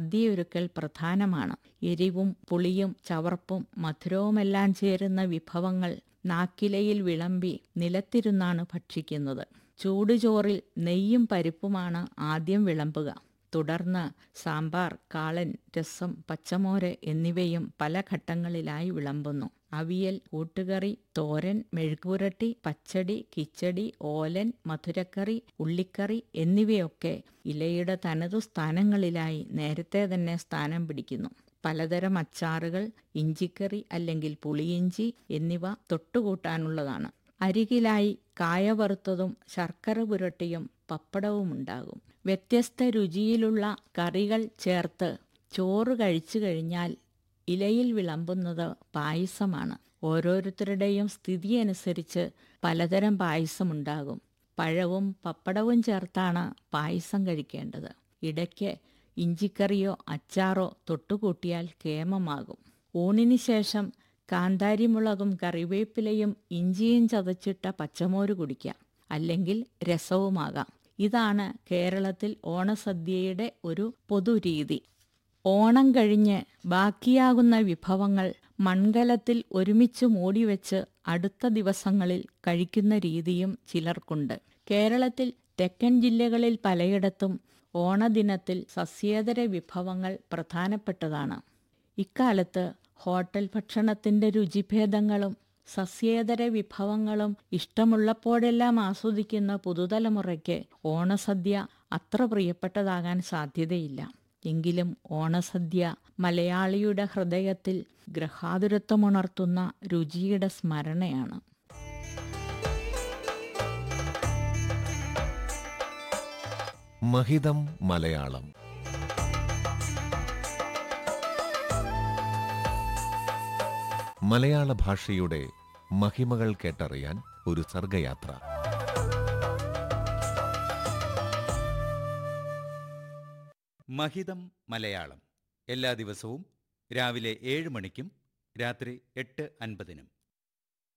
സദ്യയൊരുക്കൽ പ്രധാനമാണ് എരിവും പുളിയും ചവർപ്പും മധുരവുമെല്ലാം ചേരുന്ന വിഭവങ്ങൾ നാക്കിലയിൽ വിളമ്പി നിലത്തിരുന്നാണ് ഭക്ഷിക്കുന്നത് ചൂടുചോറിൽ നെയ്യും പരിപ്പുമാണ് ആദ്യം വിളമ്പുക തുടർന്ന് സാമ്പാർ കാളൻ രസം പച്ചമോര് എന്നിവയും പല ഘട്ടങ്ങളിലായി വിളമ്പുന്നു അവിയൽ കൂട്ടുകറി തോരൻ മെഴുക്കുപുരട്ടി പച്ചടി കിച്ചടി ഓലൻ മധുരക്കറി ഉള്ളിക്കറി എന്നിവയൊക്കെ ഇലയുടെ തനതു സ്ഥാനങ്ങളിലായി നേരത്തെ തന്നെ സ്ഥാനം പിടിക്കുന്നു പലതരം അച്ചാറുകൾ ഇഞ്ചിക്കറി അല്ലെങ്കിൽ പുളിയിഞ്ചി എന്നിവ തൊട്ടുകൂട്ടാനുള്ളതാണ് അരികിലായി കായ വറുത്തതും ശർക്കര പുരട്ടിയും പപ്പടവും ഉണ്ടാകും വ്യത്യസ്ത രുചിയിലുള്ള കറികൾ ചേർത്ത് ചോറ് കഴിച്ചു കഴിഞ്ഞാൽ ഇലയിൽ വിളമ്പുന്നത് പായസമാണ് ഓരോരുത്തരുടെയും സ്ഥിതി അനുസരിച്ച് പലതരം പായസമുണ്ടാകും പഴവും പപ്പടവും ചേർത്താണ് പായസം കഴിക്കേണ്ടത് ഇടയ്ക്ക് ഇഞ്ചിക്കറിയോ അച്ചാറോ തൊട്ടുകൂട്ടിയാൽ കേമമാകും ഊണിന് ശേഷം കാന്താരിമുളകും കറിവേപ്പിലയും ഇഞ്ചിയും ചതച്ചിട്ട പച്ചമോര് കുടിക്കാം അല്ലെങ്കിൽ രസവുമാകാം ഇതാണ് കേരളത്തിൽ ഓണസദ്യയുടെ ഒരു പൊതുരീതി ഓണം കഴിഞ്ഞ് ബാക്കിയാകുന്ന വിഭവങ്ങൾ മൺകലത്തിൽ ഒരുമിച്ച് മൂടിവെച്ച് അടുത്ത ദിവസങ്ങളിൽ കഴിക്കുന്ന രീതിയും ചിലർക്കുണ്ട് കേരളത്തിൽ തെക്കൻ ജില്ലകളിൽ പലയിടത്തും ഓണദിനത്തിൽ സസ്യേതര വിഭവങ്ങൾ പ്രധാനപ്പെട്ടതാണ് ഇക്കാലത്ത് ഹോട്ടൽ ഭക്ഷണത്തിന്റെ രുചിഭേദങ്ങളും സസ്യേതര വിഭവങ്ങളും ഇഷ്ടമുള്ളപ്പോഴെല്ലാം ആസ്വദിക്കുന്ന പുതുതലമുറയ്ക്ക് ഓണസദ്യ അത്ര പ്രിയപ്പെട്ടതാകാൻ സാധ്യതയില്ല എങ്കിലും ഓണസദ്യ മലയാളിയുടെ ഹൃദയത്തിൽ ഗ്രഹാതുരത്വമുണർത്തുന്ന രുചിയുടെ സ്മരണയാണ് മഹിതം മലയാളം മലയാള ഭാഷയുടെ മഹിമകൾ കേട്ടറിയാൻ ഒരു സർഗയാത്ര മഹിതം മലയാളം എല്ലാ ദിവസവും രാവിലെ ഏഴ് മണിക്കും രാത്രി എട്ട് അൻപതിനും